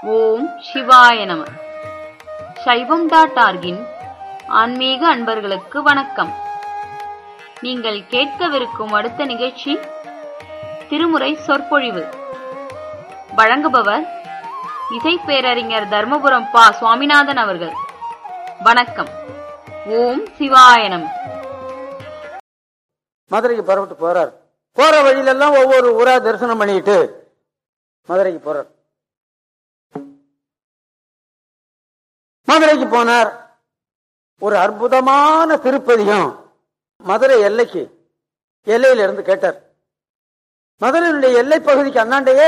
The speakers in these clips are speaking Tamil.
ஓம் சிவாய நம சைவம் டாட் ஆர்கின் ஆன்மீக அன்பர்களுக்கு வணக்கம் நீங்கள் கேட்கவிருக்கும் அடுத்த நிகழ்ச்சி திருமுறை சொற்பொழிவு வழங்குபவர் இசை பேரறிஞர் தர்மபுரம் பா சுவாமிநாதன் அவர்கள் வணக்கம் ஓம் சிவாய நம மதுரைக்கு புறப்பட்டு போறார் போற வழியில எல்லாம் ஒவ்வொரு ஊரா தரிசனம் பண்ணிட்டு மதுரைக்கு போறார் மதுரைக்கு போனார் ஒரு அற்புதமான திருப்பதியும் மதுரை எல்லைக்கு எல்லையில இருந்து கேட்டார் மதுரையினுடைய எல்லை பகுதிக்கு அண்ணாண்டையே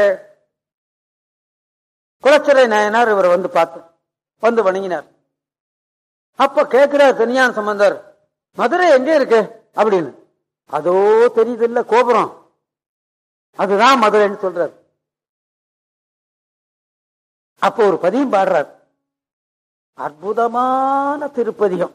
குளச்சிறை நாயனார் இவர் வந்து பார்த்து வந்து வணங்கினார் அப்ப கேட்கிறார் தனியான் சம்பந்தர் மதுரை எங்க இருக்கு அப்படின்னு அதோ தெரியுது இல்ல கோபுரம் அதுதான் மதுரைன்னு சொல்றார் அப்போ ஒரு பதியம் பாடுறார் அற்புதமான திருப்பதிகம்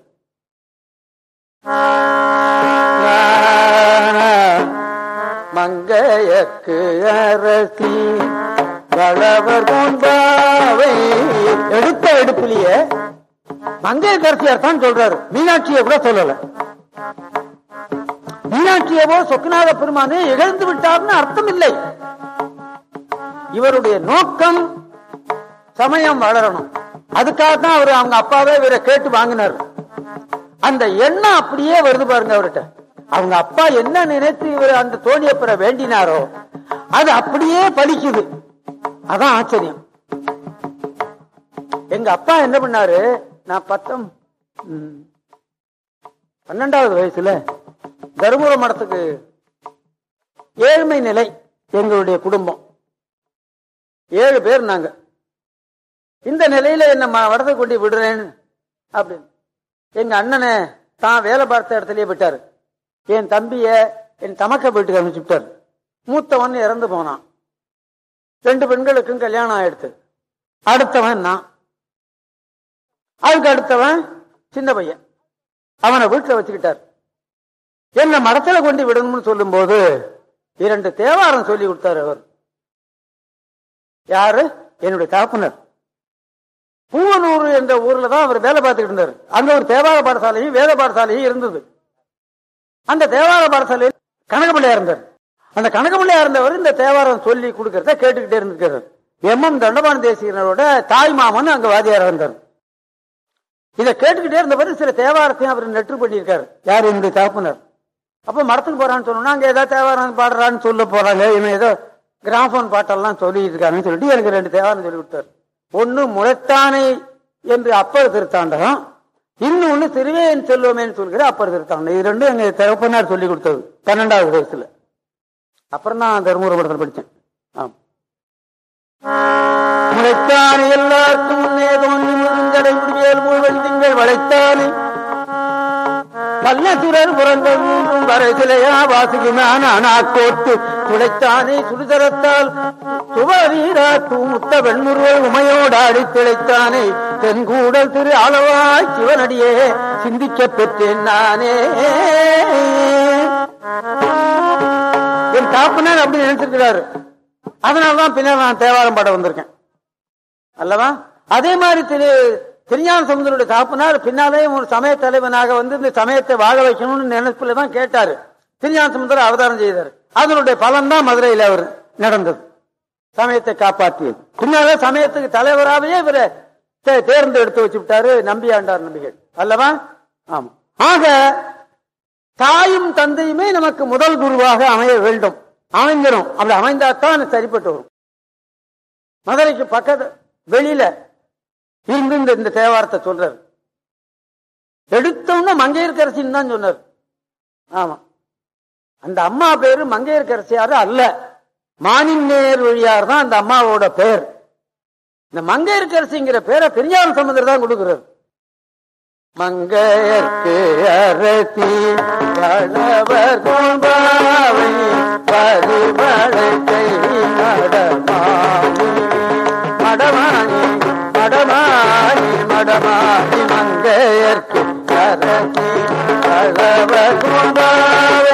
மங்கையக்கு அரசி வளவர் கொண்டாவை எடுத்த எடுப்பிலேயே மங்கையக்கரசியார் தான் சொல்றாரு மீனாட்சியை கூட சொல்லல மீனாட்சியவோ சொக்கநாத பெருமானே இழந்து விட்டார்னு அர்த்தம் இல்லை இவருடைய நோக்கம் சமயம் வளரணும் அதுக்காக தான் அவர் அவங்க அப்பாவே இவரை கேட்டு வாங்கினார் அந்த எண்ணம் அப்படியே வருது பாருங்க அவர்கிட்ட அவங்க அப்பா என்ன நினைத்து இவர் அந்த தோணியை பெற வேண்டினாரோ அது அப்படியே பலிக்குது அதான் ஆச்சரியம் எங்க அப்பா என்ன பண்ணாரு நான் பத்தம் ம், பன்னெண்டாவது வயசுல தருமபுர மடத்துக்கு ஏழ்மை நிலை எங்களுடைய குடும்பம் ஏழு பேர் நாங்க இந்த நிலையில என்ன ம- மடத்தை கொண்டு விடுறேன்னு அப்படின்னு எங்க அண்ணனை தான் வேலை பார்த்த இடத்துலயே விட்டாரு என் தம்பிய என் தமக்க வீட்டுக்கு அனுப்பிச்சு விட்டாரு மூத்தவன் இறந்து போனான் ரெண்டு பெண்களுக்கும் கல்யாணம் ஆயிடுத்து அடுத்தவன் நான் அதுக்கு அடுத்தவன் சின்ன பையன் அவனை வீட்டுல வச்சுக்கிட்டார் என்ன மடத்துல கொண்டு விடணும்னு சொல்லும் போது இரண்டு தேவாரம் சொல்லி கொடுத்தாரு அவர் யாரு என்னுடைய தகப்பனர் பூவனூர் என்ற ஊர்ல தான் அவர் வேலை பார்த்துக்கிட்டு இருந்தார் அங்க ஒரு தேவார பாடசாலையும் வேத பாடசாலையும் இருந்தது அந்த தேவார பாடசாலையில் கனகபிள்ளையா இருந்தார் அந்த கனகபிள்ளையா இருந்தவர் இந்த தேவாரம் சொல்லி கொடுக்கறத கேட்டுக்கிட்டே இருந்திருக்கிறார் எம் எம் தண்டபாணி தேசிகனோட தாய் மாமன் அங்க வாதியாரா இருந்தார் இதை கேட்டுக்கிட்டே இருந்தவர் சில தேவாரத்தையும் அவர் நெற்று பண்ணியிருக்காரு யார் என்னுடைய தகப்பனர் அப்ப மரத்துக்கு போறான்னு சொன்னோம்னா அங்க ஏதாவது தேவாரம் பாடுறான்னு சொல்ல போறாங்க இவன் ஏதோ கிராமபோன் பாட்டெல்லாம் சொல்லிட்டு இருக்காங்கன்னு சொல்லிட்டு எனக்கு ரெண்டு தேவாரம் சொல்லி கொடுத்தாரு ஒண்ணு முளைத்தானை என்று அப்பர் திருத்தாண்டகம் இன்னொன்னு திருவேன் செல்வமேன்னு சொல்கிற அப்பர் திருத்தாண்டம் இது ரெண்டும் எங்க தகப்பனார் சொல்லி கொடுத்தது பன்னெண்டாவது வயசுல அப்புறம் தான் தருமபுரம் படத்தில் படித்தேன் ஆமா முளைத்தானே எல்லாருக்கும் முன்னே தோன்றி முருங்கடை முடிவேல் மூழ்வல் திங்கள் வளைத்தானே வல்லசுரர் புறங்கள் மூன்றும் வரைசிலையா வாசுகினான் ஆனா கோட்டு துளைத்தானே சுடுதரத்தால் சுவரீரா தூமுத்த வெண்முருவல் உமையோடாடி திளைத்தானே தென்கூடல் திரு அளவாய் சிவனடியே சிந்திக்க பெற்றேன் நானே என் தாப்பனார் அப்படி நினைச்சிருக்கிறாரு அதனாலதான் பின்னர் நான் தேவாரம் பாட வந்திருக்கேன் அல்லவா அதே மாதிரி திரு திருஞான சமுதருடைய தாப்பனார் பின்னாலே ஒரு சமய தலைவனாக வந்து இந்த சமயத்தை வாழ வைக்கணும்னு நினைப்புல தான் கேட்டாரு திருஞான சமுதர் அவதாரம் செய்தார் அதனுடைய பலன் தான் மதுரையில் அவர் நடந்தது சமயத்தை காப்பாற்றியது பின்னாலே சமயத்துக்கு தலைவராகவே இவரை தே- தேர்ந்தெடுத்து வச்சு விட்டாரு நம்பியாண்டார் நம்பிகள் அல்லவா ஆமா ஆக தாயும் தந்தையுமே நமக்கு முதல் குருவாக அமைய வேண்டும் அமைஞ்சிடும் அப்படி அமைந்தாத்தான் சரிப்பட்டு வரும் மதுரைக்கு பக்கத்து வெளியில இருந்து இந்த- இந்த தேவாரத்தை சொல்றாரு எடுத்தோன்னு மங்கையர்கரசின்னு தான் சொன்னார் ஆமா அந்த அம்மா பேரு மங்கையர்கரசியாரு அல்ல மானின்னேர் வழியார் தான் அந்த அம்மாவோட பேர் இந்த மங்கையர்கரசிங்கிற பேரை பெரியார் சம்பந்தர் தான் கொடுக்கிறார் மங்கையர்க்கு அரசி வளவர் கோபாவை பரிவளத்தை மடமானி மடமானி மடமானி மடமானி மங்கையர்க்கு அரசி வளவர் கோபாவை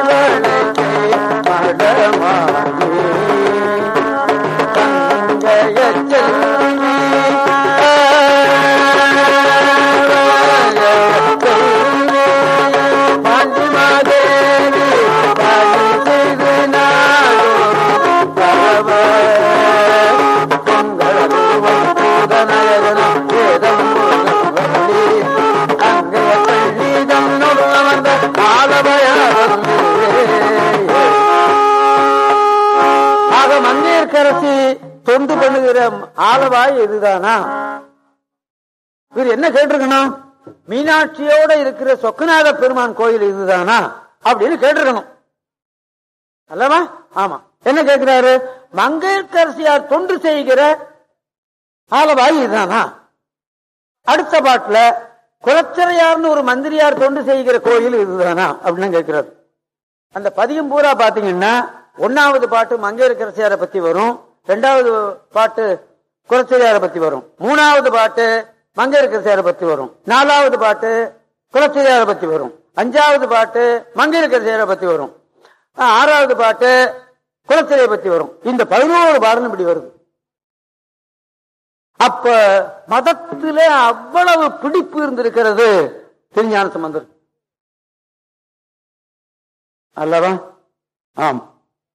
பரிவளத்தை மடமானி பாண்டிமாதேவி பாடி செய்து நாடோறும் பரவ பொங்கலூவம் பூதநாயகனும் வேதம் முருகவள்ளி அங்கே பள்ளிதம் நொடுவந்த ஆலபயம் ஆக மங்கையர்கரசி தொண்டு பண்ணுகிற ஆலவாய் இதுதானா இவர் என்ன கேட்டிருக்கணும் மீனாட்சியோட இருக்கிற சொக்கநாத பெருமான் கோயில் இதுதானா அப்படின்னு கேட்டிருக்கணும் அல்லவா ஆமா என்ன கேட்கிறாரு மங்கையர்கரசியார் தொண்டு செய்கிற ஆலவாய் இதுதானா அடுத்த பாட்டுல குலச்சிறையார்னு ஒரு மந்திரியார் தொண்டு செய்கிற கோயில் இதுதானா அப்படின்னு கேட்கிறாரு அந்த பதியம் பூரா பாத்தீங்கன்னா ஒன்னாவது பாட்டு மங்கையர்கரசியாரை பத்தி வரும் ரெண்டாவது பாட்டு குலச்சிறையாரை பத்தி வரும் மூணாவது பாட்டு மங்கையர்கரசியாரை பத்தி வரும் நாலாவது பாட்டு குலச்சிறையாரை பத்தி வரும் அஞ்சாவது பாட்டு மங்கையர்கரசியாரை பத்தி வரும் ஆஹ், ஆறாவது பாட்டு குலச்சிறையை பத்தி வரும் இந்த பதினோரு பாடலும் இப்படி வருது அப்ப மதத்தில அவ்வளவு பிடிப்பு இருந்திருக்கிறது திருஞான சம்பந்தர் அல்லவா ஆம்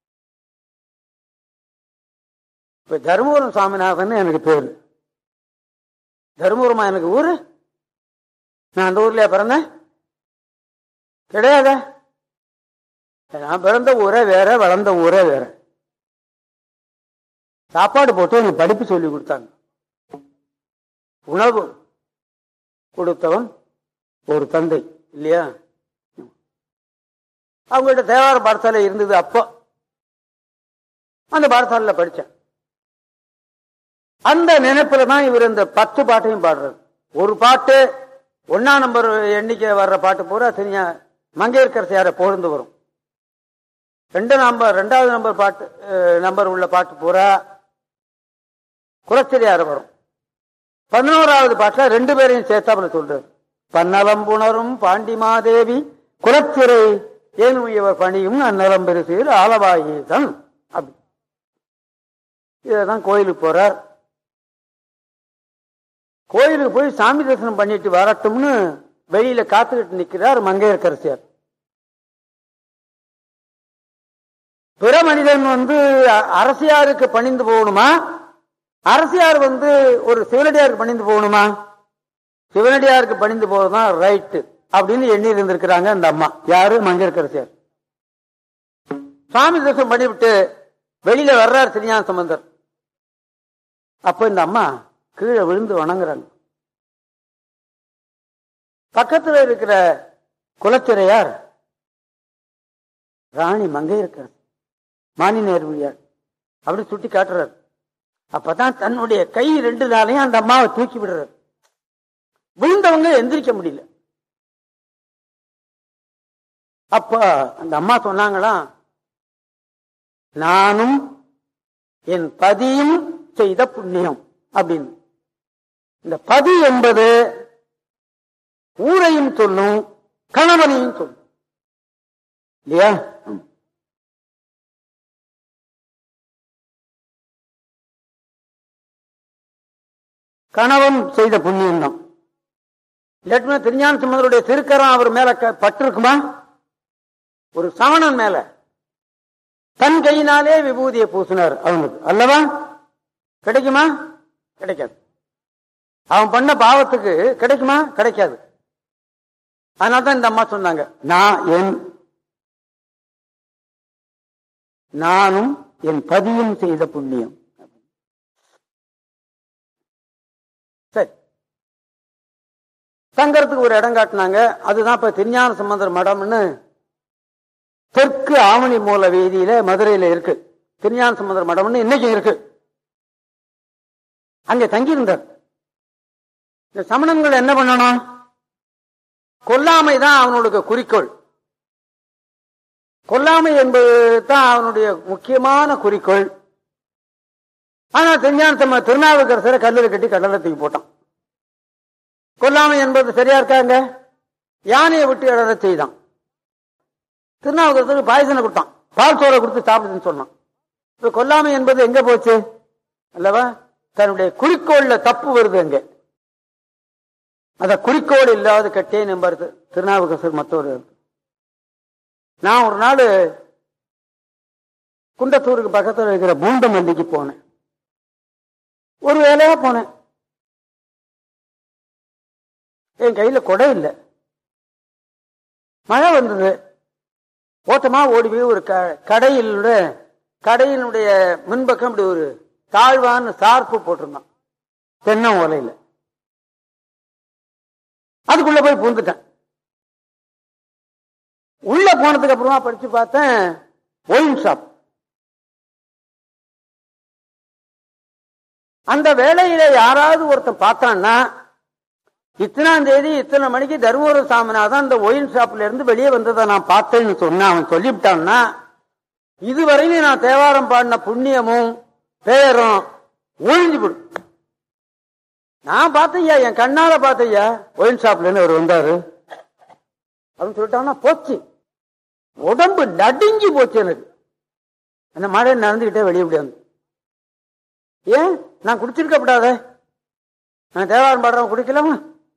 இப்ப தருமபுரம் சாமிநாதன் எனக்கு பேரு தருமபுரமா எனக்கு ஊரு நான் அந்த ஊர்லயா பிறந்தேன் கிடையாத நான் பிறந்த ஊரே வேற வளர்ந்த ஊரே வேற சாப்பாடு போட்டு எனக்கு படிப்பு சொல்லி கொடுத்தாங்க உணவு கொடுத்தவன் ஒரு தந்தை இல்லையா அவங்கள்ட்ட தேவார பாடசாலை இருந்தது அப்போ அந்த பாடசாலையில படிச்சேன் அந்த நினைப்புல தான் இவர் இந்த பத்து பாட்டையும் பாடுறாரு ஒரு பாட்டு ஒன்னா நம்பர் எண்ணிக்கை வர்ற பாட்டு பூரா தெரிஞ்ச மங்கையர்கரசியார பொழுந்து வரும் ரெண்டு நம்பர் ரெண்டாவது நம்பர் பாட்டு அஹ், நம்பர் உள்ள பாட்டு பூரா குலச்சிரியார வரும் பதினோராவது பாட்டுல ரெண்டு பேரையும் சேர்த்தாப்புல சொல்றாரு பன்னலம்புணரும் பாண்டிமாதேவி குலச்சிறை ஏன் உயவர் பணியும் அந்நலம் பெருசீர் ஆலவாயீசன் அப்படி இதுதான் கோயிலுக்கு போறார் கோயிலுக்கு போய் சாமி தரிசனம் பண்ணிட்டு வரட்டும்னு வெளியில காத்துக்கிட்டு நிக்கிறார் மங்கையர்கரசியார் பிற மனிதன் வந்து அ- அரசியாருக்கு பணிந்து போகணுமா அரசியார் வந்து ஒரு சிவனடியாருக்கு பணிந்து போகணுமா சிவனடியாருக்கு பணிந்து போறதுதான் ரைட்டு அப்படின்னு எண்ணி இருந்திருக்கிறாங்க அந்த அம்மா யாரு மங்கையர்கரசியார் சாமி தரிசனம் பண்ணிவிட்டு வெளியில வர்றார் திருஞான சம்பந்தர் அப்ப இந்த அம்மா கீழே விழுந்து வணங்குறாங்க பக்கத்துல இருக்கிற குலச்சிறையார் ராணி மங்கையர்கரசி மானி நேர்வியார் அப்படி சுட்டி காட்டுறாரு அப்பதான் தன்னுடைய கை ரெண்டு நாளையும் அந்த அம்மாவை தூக்கி விடுறாரு விழுந்தவங்க எந்திரிக்க முடியல அப்ப அந்த அம்மா சொன்னாங்களாம் நானும் என் பதியும் செய்த புண்ணியம் அப்படின்னு இந்த பதி என்பது ஊரையும் சொல்லும் கணவனையும் சொல்லும் இல்லையா ம். கணவன் செய்த புண்ணியம் தான் இல்லாட்டினா திருஞான சம்பந்தருடைய திருக்கரம் அவர் மேல க- பட்டிருக்குமா ஒரு சமணன் மேல தன் கையினாலே விபூதியை பூசினார் அவனுக்கு அல்லவா கிடைக்குமா கிடைக்காது அவன் பண்ண பாவத்துக்கு கிடைக்குமா கிடைக்காது அதனால தான் இந்த அம்மா சொன்னாங்க நான் என் நானும் என் பதியும் செய்த புண்ணியம் சரி தங்கறதுக்கு ஒரு இடம் காட்டினாங்க அதுதான் இப்ப திருஞான சம்பந்தர் மடம்னு தெற்கு ஆவணி மூல வீதியில மதுரையில இருக்கு திருஞான சம்பந்தர் மடம்னு இன்னைக்கு இருக்கு அங்க தங்கியிருந்தார் இந்த சமணங்கள் என்ன பண்ணணும் கொல்லாமை தான் அவனுடைய குறிக்கோள் கொல்லாமை என்பது தான் அவனுடைய முக்கியமான குறிக்கோள் ஆனா திருஞான சம்ம திருநாவுக்கரசரை கல்லில் கட்டி கடலை தூக்கி போட்டான் கொல்லாமை என்பது சரியா இருக்காங்க யானையை விட்டு இடற செய்தான் திருநாவுக்கரசருக்கு பாயசனை கொடுத்தான் பால் சோறை கொடுத்து சாப்பிடுதுன்னு சொன்னான் இப்ப கொல்லாமை என்பது எங்க போச்சு அல்லவா தன்னுடைய குறிக்கோள்ல தப்பு வருது அங்க அத குறிக்கோள் இல்லாத கட்டே நம்பருது திருநாவுக்கரசர் மற்றொரு நான் ஒரு நாள் குண்டத்தூருக்கு பக்கத்தில் இருக்கிற பூண்டமல்லிக்கு போனேன் ஒரு வேலையா போனேன் என் கையில கொடை இல்லை மழை வந்தது ஓட்டமா ஓடி போய் ஒரு க- கடையிலுட கடையினுடைய முன்பக்கம் இப்படி ஒரு தாழ்வான சார்பு போட்டிருந்தான் தென்னை ஓலையில அதுக்குள்ள போய் பூந்துட்டேன் உள்ள போனதுக்கு அப்புறமா படிச்சு பார்த்தேன் ஒயின் ஷாப் அந்த வேலையில யாராவது ஒருத்தன் பார்த்தான்னா இத்தனாம் தேதி இத்தனை மணிக்கு தருமபுரம் சாமிநாதன் அந்த ஒயின் ஷாப்ல இருந்து வெளியே வந்ததை நான் பார்த்தேன்னு சொன்னேன் அவன் சொல்லிவிட்டான்னா இதுவரையிலும் நான் தேவாரம் பாடின புண்ணியமும் பெயரும் ஒழிஞ்சு போடும் நான் பார்த்தையா என் கண்ணால பார்த்தையா ஒயின் ஷாப்ல இருந்து அவர் வந்தாரு அப்படின்னு சொல்லிட்டாங்கன்னா போச்சு உடம்பு நடுங்கி போச்சு எனக்கு அந்த மழை நடந்துகிட்டே வெளியே விடாது ஏன் நான் குடிச்சிருக்கப்படாதே நான் தேவாரம் பாடுறவன் குடிக்கலாமா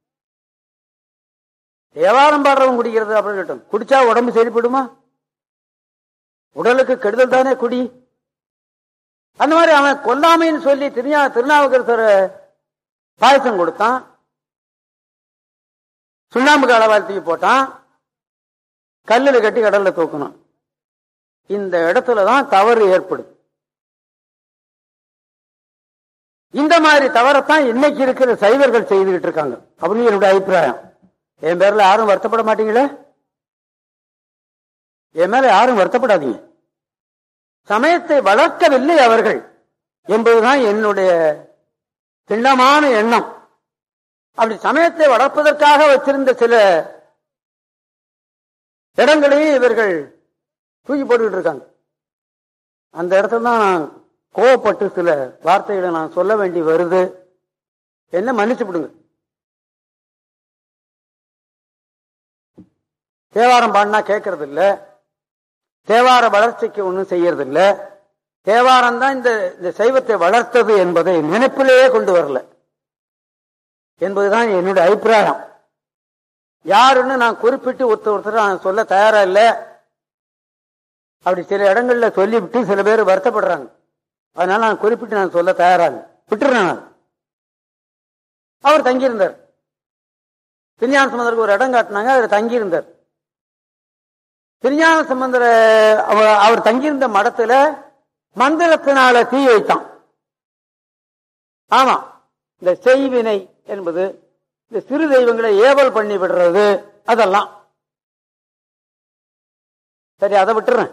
தேவாரம் பாடுறவன் குடிக்கிறது அப்படின்னு கேட்டோம் குடிச்சா உடம்பு சரிப்படுமா உடலுக்கு கெடுதல் தானே குடி அந்த மாதிரி அவன் கொல்லாமைன்னு சொல்லி திருநா திருநாவுக்கரசர் பாயசம் கொடுத்தான் சுண்ணாம்பு காலவாழ்த்திக்கு போட்டான் கல்லுல கட்டி கடல்ல தூக்கணும் இந்த இடத்துலதான் தவறு ஏற்படுது இந்த மாதிரி தவறத்தான் இன்னைக்கு இருக்கிற சைவர்கள் செய்துகிட்டு இருக்காங்க அப்படின்னு என்னுடைய அபிப்பிராயம் என் பேர்ல யாரும் வருத்தப்பட மாட்டீங்களே என் மேல யாரும் வருத்தப்படாதீங்க சமயத்தை வளர்க்கவில்லை அவர்கள் என்பதுதான் என்னுடைய திண்ணமான எண்ணம் அப்படி சமயத்தை வளர்ப்பதற்காக வச்சிருந்த சில இடங்களையும் இவர்கள் தூக்கி போட்டுக்கிட்டு இருக்காங்க அந்த இடத்துல தான் நான் கோவப்பட்டு சில வார்த்தைகளை நான் சொல்ல வேண்டி வருது என்ன மன்னிச்சு விடுங்க தேவாரம் பாடினா கேட்கறது இல்ல தேவார வளர்ச்சிக்கு ஒன்றும் செய்யறது இல்ல தேவாரம் தான் இந்த இந்த சைவத்தை வளர்த்தது என்பதை நினைப்பிலேயே கொண்டு வரல என்பதுதான் என்னுடைய அபிப்பிராயம் யாருன்னு நான் குறிப்பிட்டு ஒருத்தர் ஒருத்தர் நான் சொல்ல தயாரா இல்லை அப்படி சில இடங்கள்ல சொல்லிவிட்டு சில பேர் வருத்தப்படுறாங்க அதனால நான் குறிப்பிட்டு நான் சொல்ல தயாராக விட்டுறேன் நான் அவர் தங்கியிருந்தார் திருஞான சம்பந்தருக்கு ஒரு இடம் காட்டினாங்க அவர் தங்கியிருந்தார் திருஞான சம்பந்தர அவர் அவர் தங்கியிருந்த மடத்துல மந்திரத்தினால தீ வைத்தான் ஆமா இந்த செய்வினை என்பது இந்த சிறு தெய்வங்களை ஏவல் பண்ணி விடுறது அதெல்லாம் சரி அதை விட்டுறேன்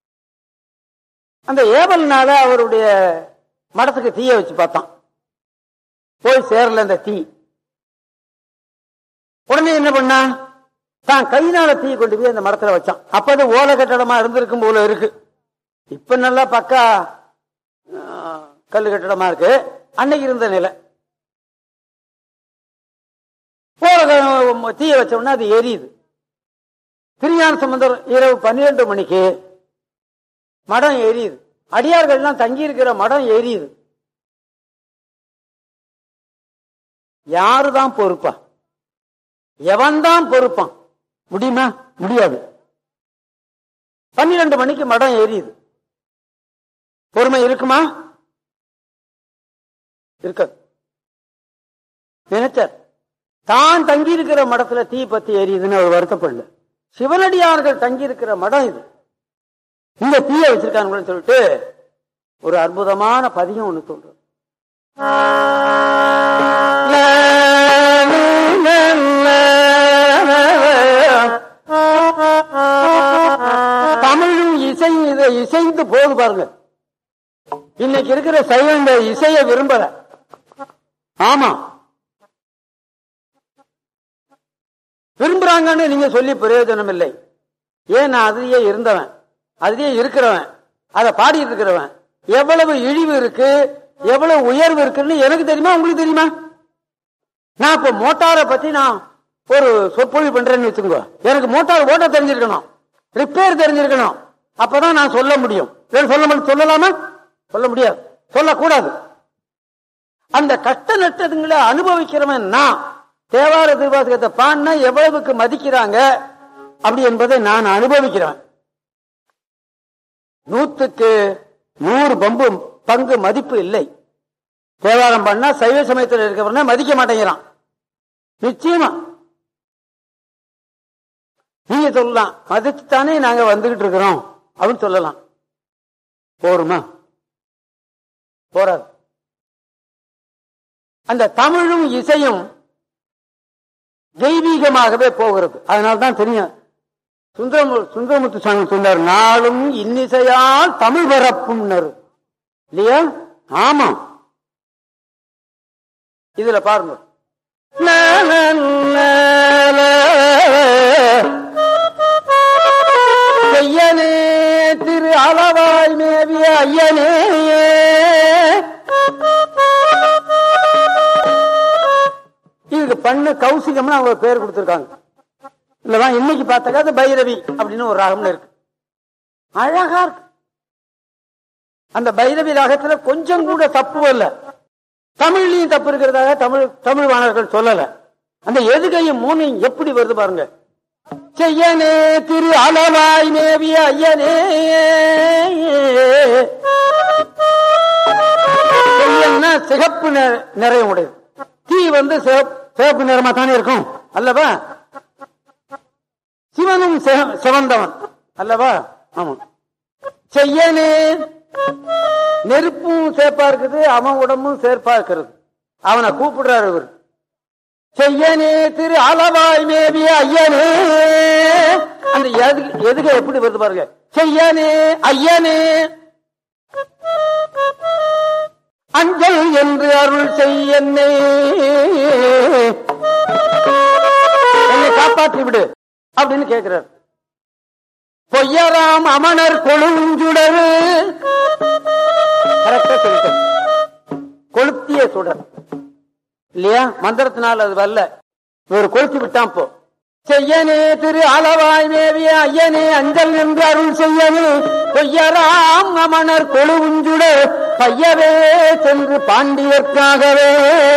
அந்த ஏவல்னால அவருடைய மடத்துக்கு தீய வச்சு பார்த்தான் போய் சேரல அந்த தீ உடனே என்ன பண்ணா தான் கையினால தீ கொண்டு போய் அந்த மரத்துல வச்சான் அப்ப அது ஓலை கட்டடமா இருந்திருக்கும் போல இருக்கு இப்ப நல்லா பக்கா ஆஹ், கல்லு கட்டடமா இருக்கு அன்னைக்கு இருந்த நிலை ஓலை தீய வச்சோம்னா அது எரியுது திருஞான சம்பந்தர் இரவு பன்னிரண்டு மணிக்கு மடம் எரியுது அடியார்கள்லாம் தங்கி இருக்கிற மடம் எரியுது யாருதான் பொறுப்பா எவன்தான் பொறுப்பான் முடியுமா முடியாது பன்னிரண்டு மணிக்கு மடம் எரியுது பொறுமை இருக்குமா இருக்காது நினைச்சார் தான் தங்கி இருக்கிற மடத்துல தீ பத்தி எரியுதுன்னு அவர் வருத்தப்படல சிவனடியார்கள் தங்கி இருக்கிற மடம் இது இந்த தீய வச்சிருக்காங்கன்னு சொல்லிட்டு ஒரு அற்புதமான பதியம் ஒண்ணு சொல்றோம் தமிழும் இசை இதை இசைந்து போது பாருங்க இன்னைக்கு இருக்கிற சைவம் இந்த இசையை விரும்பல ஆமா விரும்புறாங்கன்னு நீங்க சொல்லி பிரயோஜனம் இல்லை ஏன் நான் அதிலேயே இருந்தவன் அதிலேயே இருக்கிறவன் அதை பாடிட்டு இருக்கிறவன் எவ்வளவு இழிவு இருக்கு எவ்வளவு உயர்வு இருக்குன்னு எனக்கு தெரியுமா உங்களுக்கு தெரியுமா நான் இப்ப மோட்டாரை பத்தி நான் ஒரு சொற்பொழிவு பண்றேன்னு வச்சுக்கோங்க எனக்கு மோட்டார் ஓட்ட தெரிஞ்சிருக்கணும் ரிப்பேர் தெரிஞ்சிருக்கணும் அப்பதான் நான் சொல்ல முடியும் இல்லைன்னா சொல்ல முடியும் சொல்லலாமா சொல்ல முடியாது சொல்லக்கூடாது அந்த கஷ்ட நஷ்டங்களை அனுபவிக்கிறவன் நான் தேவார திருவாசகத்தை பாடினா எவ்வளவுக்கு மதிக்கிறாங்க அப்படி என்பதை நான் அனுபவிக்கிறேன் நூத்துக்கு நூறு பம்பு பங்கு மதிப்பு இல்லை தேவாரம் பண்ணா சைவ சமயத்தில் இருக்கிறவன மதிக்க மாட்டேங்கிறான் நிச்சயமா நீங்க சொல்லலாம் மதிச்சுத்தானே நாங்க வந்துகிட்டு இருக்கிறோம் அப்படின்னு சொல்லலாம் போருமா போறாது அந்த தமிழும் இசையும் தெய்வீகமாகவே போகிறது அதனால்தான் தெரியும் சுந்தரமு சுந்தரமுத்து சாமி சொன்னார் நாளும் இன்னிசையால் தமிழ் பரப்பும் இல்லையா ஆமா இதுல பாருங்க ஐயனே திரு அளவாய் மேவிய ஐயனே இதுக்கு பண்ணு கௌசிகம்னு அவங்க பேர் கொடுத்திருக்காங்க இல்லவா இன்னைக்கு பார்த்தாக்கா அது பைரவி அப்படின்னு ஒரு ராகம்னு இருக்கு அழகா இருக்கு அந்த பைரவி ராகத்துல கொஞ்சம் கூட தப்பு இல்ல தமிழ்லயும் தப்பு இருக்கிறதாக தமிழ் தமிழ் வாணர்கள் சொல்லல அந்த எதுகையும் மூணையும் எப்படி வருது பாருங்க செய்யனே திரு அளவாய் மேவிய ஐயனே செய்யன்னா சிகப்பு நிற- நிறைய உடையது தீ வந்து சிவப்- சிவப்பு நிறமா தானே இருக்கும் அல்லவா சிவனும் சிவ- சிவந்தவன் அல்லவா ஆமா செய்யனே நெருப்பும் சேர்ப்பா இருக்குது அவன் உடம்பும் சேர்ப்பா இருக்கிறது அவனை கூப்பிடுறாரு இவர் செய்யனே திரு அளவாய் மேவிய ஐயனே அந்த எதுக்கு எதுக்கு எப்படி வருது பாருங்க செய்யனே ஐயனே அஞ்சல் என்று அருள் செய்யன்னே என்னை காப்பாற்றி விடு அப்படின்னு கேட்கிறார் பொய்யராம் அமணர் கொழுஞ்சுடரு கரெக்டா சொல்லிட்டேன் கொளுத்திய சுடர் இல்லையா மந்திரத்தினால் அது வரல இவர் கொளுத்தி விட்டான் போ செய்யனே திரு அளவாய் மேவிய ஐயனே அஞ்சல் என்று அருள் செய்யனே பொய்யராம் அமணர் கொழுவுஞ்சுடர் பையவே சென்று பாண்டியர்க்காகவே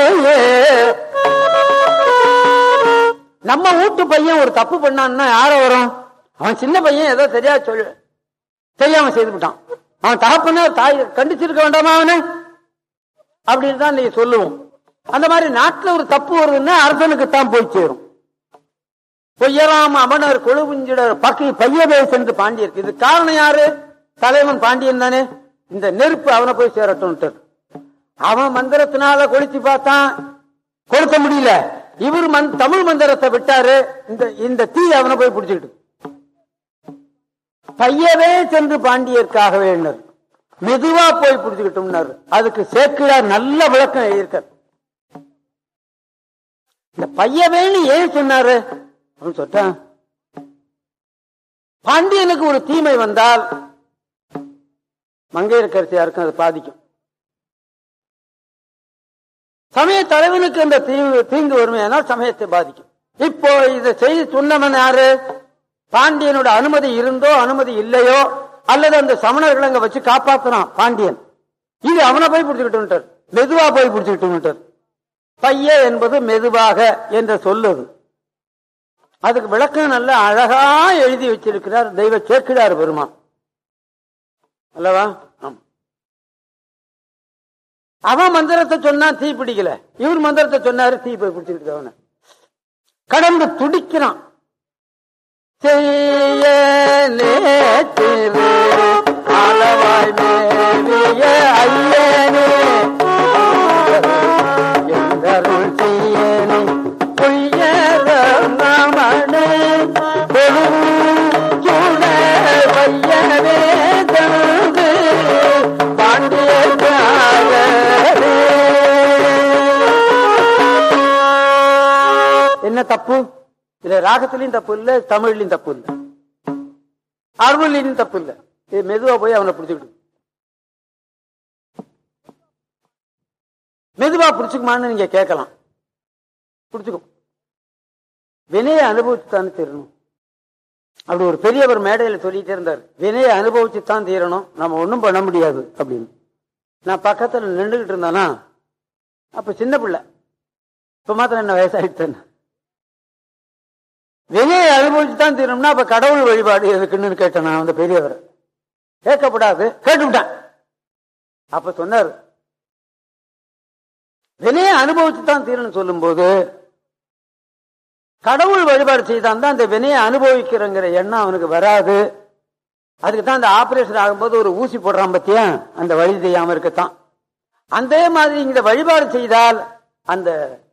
நம்ம வீட்டு பையன் ஒரு தப்பு பண்ணான்னா யார வரும் அவன் சின்ன பையன் ஏதோ தெரியா சொல்லு தெரியாம செய்து விட்டான் அவன் தகப்பன தாய் கண்டிச்சிருக்க வேண்டாமா அவனை அப்படின்னு தான் நீங்க சொல்லுவோம் அந்த மாதிரி நாட்டுல ஒரு தப்பு வருதுன்னா அரசனுக்கு தான் போய் சேரும் பொய்யராம அமனர் கொழுவுஞ்சிடர் பக்கி பையவே சென்று பாண்டியருக்கு இது காரணம் யாரு தலைவன் பாண்டியன் தானே இந்த நெருப்பு அவனை போய் சேரட்டும் அவன் மந்திரத்தினால கொளுத்தி பார்த்தான் கொளுத்த முடியல இவர் மந்- தமிழ் மந்திரத்தை விட்டாரு இந்த இந்த தீ அவனை போய் பிடிச்சிக்கிட்டு பையவே சென்று பாண்டியர்க்காக வேண்டார் மெதுவா போய் பிடிச்சுக்கிட்டோம்னாரு அதுக்கு சேக்கிழார் நல்ல விளக்கம் எழுதியிருக்கார் இந்த பையவேன்னு ஏன் சொன்னாரு அப்படின்னு சொல்லிட்டான் பாண்டியனுக்கு ஒரு தீமை வந்தால் மங்கையர்கரசியாருக்கும் அது பாதிக்கும் சமய தலைவனுக்கு அந்த தீங்கு தீங்கு வருமையானால் சமயத்தை பாதிக்கும் இப்போ இதை செய்து சொன்னவன் யாரு பாண்டியனோட அனுமதி இருந்தோ அனுமதி இல்லையோ அல்லது அந்த சமணர்களை அங்க வச்சு காப்பாத்தினான் பாண்டியன் இது அவனை போய் பிடிச்சுக்கிட்டு மெதுவா போய் பிடிச்சுக்கிட்டு பைய என்பது மெதுவாக என்ற சொல்லுது அதுக்கு விளக்கம் நல்ல அழகா எழுதி வச்சிருக்கிறார் தெய்வ சேர்க்கிறார் பெருமான் அல்லவா ஆமா அவன் மந்திரத்தை சொன்னா தீ பிடிக்கல இவர் மந்திரத்தை சொன்னாரு தீ போய் பிடிச்சிக்கிட்டு அவனை கடந்து துடிக்கிறான் செய்ய நேத்திரு அளவாய் மேவிய ஐயனே எந்தருள் செய்யனே பொய்யர நமனே சூட பையனே தந்து பாண்டிய என்ன தப்பு இதுல ராகத்திலையும் தப்பு இல்ல தமிழ்லயும் தப்பு இல்ல அருள்லையும் தப்பு இல்ல இது மெதுவா போய் அவனை பிடிச்சுக்கிட்டு மெதுவா பிடிச்சுக்குமான்னு நீங்க கேட்கலாம் பிடிச்சுக்கும் வினையை அனுபவிச்சுத்தானே தீரணும் அப்படி ஒரு பெரியவர் மேடையில சொல்லிட்டே இருந்தார் வினையை அனுபவிச்சுத்தான் தீரணும் நம்ம ஒண்ணும் பண்ண முடியாது அப்படின்னு நான் பக்கத்துல நின்றுகிட்டு இருந்தானா அப்ப சின்ன பிள்ளை இப்ப மாத்திரம் என்ன வயசாயிட்டு வினையை அனுபவிச்சு தான் தீரணும்னா அப்ப கடவுள் வழிபாடு எதுக்குன்னு கேட்டேன் நான் அந்த பெரியவர் கேட்கப்படாது கேட்டுவிட்டேன் அப்ப சொன்னார் வினையை அனுபவிச்சு தான் தீரணும் சொல்லும் போது கடவுள் வழிபாடு செய்தான் தான் அந்த வினையை அனுபவிக்கிறங்கிற எண்ணம் அவனுக்கு வராது அதுக்கு தான் அந்த ஆபரேஷன் ஆகும்போது ஒரு ஊசி போடுறான் பத்தியா அந்த வழி தெரியாம இருக்கத்தான் அந்த மாதிரி இந்த வழிபாடு செய்தால் அந்த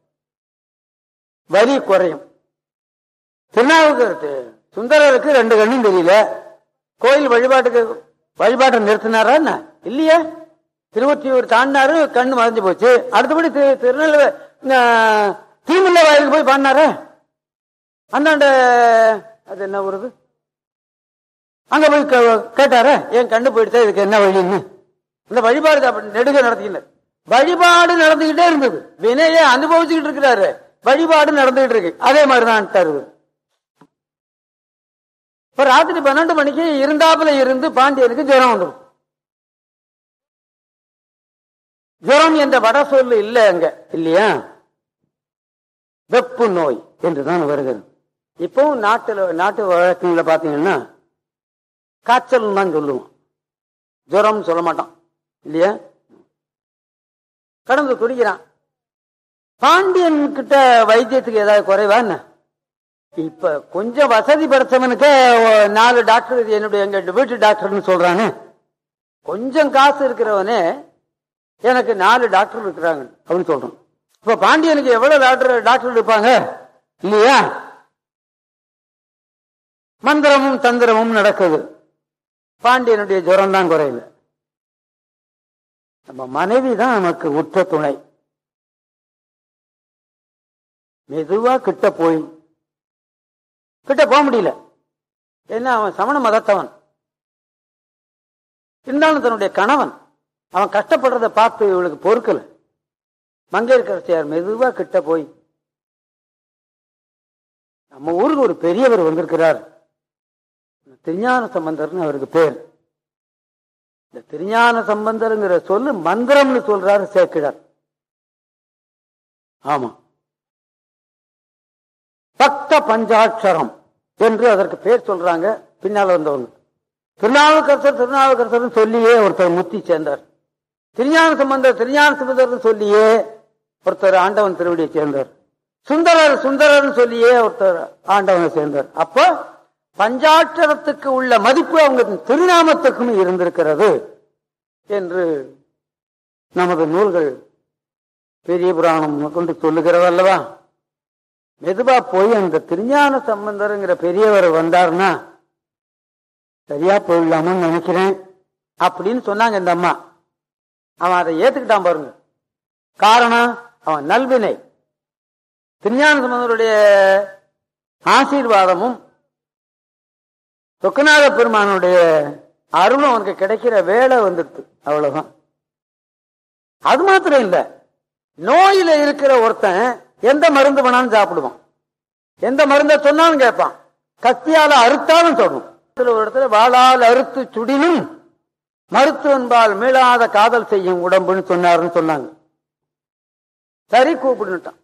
வலி குறையும் திருநாவுக்கரசு சுந்தரருக்கு ரெண்டு கண்ணும் தெரியல கோயில் வழிபாட்டுக்கு வழிபாட்டை நிறுத்தினாரா என்ன இல்லையே திருவொற்றியூர் தாண்டினாரு கண்ணு மறைஞ்சு போச்சு அடுத்தபடி திரு- திருநெல்வேலி அஹ், தீமுல்ல வயலுக்கு போய் பாடினாரே அந்தாண்ட அது என்ன வருது அங்க போய் கே- கேட்டாரே என் கண்ணு போயிடுச்சா இதுக்கு என்ன வழின்னு இந்த வழிபாடு அப்படி நெடுக நடத்திக்கல வழிபாடு நடந்துகிட்டே இருந்தது வினையை அனுபவிச்சுக்கிட்டு இருக்கிறாரு வழிபாடு நடந்துகிட்டு இருக்கு அதே மாதிரிதான் தருவது இப்ப ராத்திரி பன்னெண்டு மணிக்கு இருந்தாப்புல இருந்து பாண்டியனுக்கு ஜுரம் வந்துடும் ஜுரம் என்ற வட சொல்லு இல்ல அங்க இல்லையா வெப்பு நோய் என்றுதான் வருகிறது இப்பவும் நாட்டுல நாட்டு வழக்கங்கள பாத்தீங்கன்னா காய்ச்சல் தான் சொல்லுவோம் ஜுரம் சொல்ல மாட்டான் இல்லையா கடந்து துடிக்கிறான் பாண்டியன் கிட்ட வைத்தியத்துக்கு ஏதாவது குறைவா என்ன இப்ப கொஞ்சம் வசதி படைச்சவனுக்கு ஒ- நாலு டாக்டர் என்னுடைய எங்க வீட்டு டாக்டர்னு சொல்றானே கொஞ்சம் காசு இருக்கிறவனே எனக்கு நாலு டாக்டர் இருக்கிறாங்க அப்படின்னு சொல்றான் இப்ப பாண்டியனுக்கு எவ்வளவு டாக்டர் டாக்டர் இருப்பாங்க இல்லையா மந்திரமும் தந்திரமும் நடக்குது பாண்டியனுடைய ஜுரம் தான் குறையல நம்ம மனைவி தான் நமக்கு உற்ற துணை மெதுவா கிட்ட போய் கிட்ட போக முடியல ஏன்னா அவன் சமண மதத்தவன் இருந்தாலும் தன்னுடைய கணவன் அவன் கஷ்டப்படுறத பார்த்து இவளுக்கு பொறுக்கல மங்கையர்கரசியார் மெதுவா கிட்ட போய் நம்ம ஊருக்கு ஒரு பெரியவர் வந்திருக்கிறார் திருஞான சம்பந்தர்னு அவருக்கு பேர் இந்த திருஞான சம்பந்தருங்கிற சொல்லு மந்திரம்னு சொல்றாரு சேர்க்கிறார் ஆமா பக்த பஞ்சாட்சரம் என்று அதற்கு பேர் சொல்றாங்க பின்னால வந்தவங்க திருநாவுக்கரசர் திருநாவுக்கரசர் சொல்லியே ஒருத்தர் முத்தி சேர்ந்தார் திருஞான சம்பந்தர் திருஞான சம்பந்தர் சொல்லியே ஒருத்தர் ஆண்டவன் திருவடியை சேர்ந்தார் சுந்தரர் சுந்தரர் சொல்லியே ஒருத்தர் ஆண்டவனை சேர்ந்தார் அப்ப பஞ்சாட்சரத்துக்கு உள்ள மதிப்பு அவங்க திருநாமத்துக்கும் இருந்திருக்கிறது என்று நமது நூல்கள் பெரிய புராணம் கொண்டு சொல்லுகிறதல்லவா மெதுவா போய் அந்த திருஞான சம்பந்தருங்கிற பெரியவர் வந்தாருன்னா சரியா போயிடலாமோன்னு நினைக்கிறேன் அப்படின்னு சொன்னாங்க இந்த அம்மா அவன் அதை ஏத்துக்கிட்டான் பாருங்க காரணம் அவன் நல்வினை திருஞான சம்பந்தருடைய ஆசீர்வாதமும் சொக்கநாத பெருமானுடைய அருளும் அவனுக்கு கிடைக்கிற வேலை வந்துடுது அவ்வளவுதான் அது மாத்திரம் இல்ல நோயில இருக்கிற ஒருத்தன் எந்த மருந்து வேணாலும் சாப்பிடுவான் எந்த மருந்த சொன்னாலும் கேட்பான் கத்தியால அறுத்தாலும் சொல்லும் இதுல ஒரு இடத்துல வாளால் அறுத்து சுடினும் மருத்துவன்பால் மீளாத காதல் செய்யும் உடம்புன்னு சொன்னாருன்னு சொன்னாங்க சரி கூப்பிடுட்டான்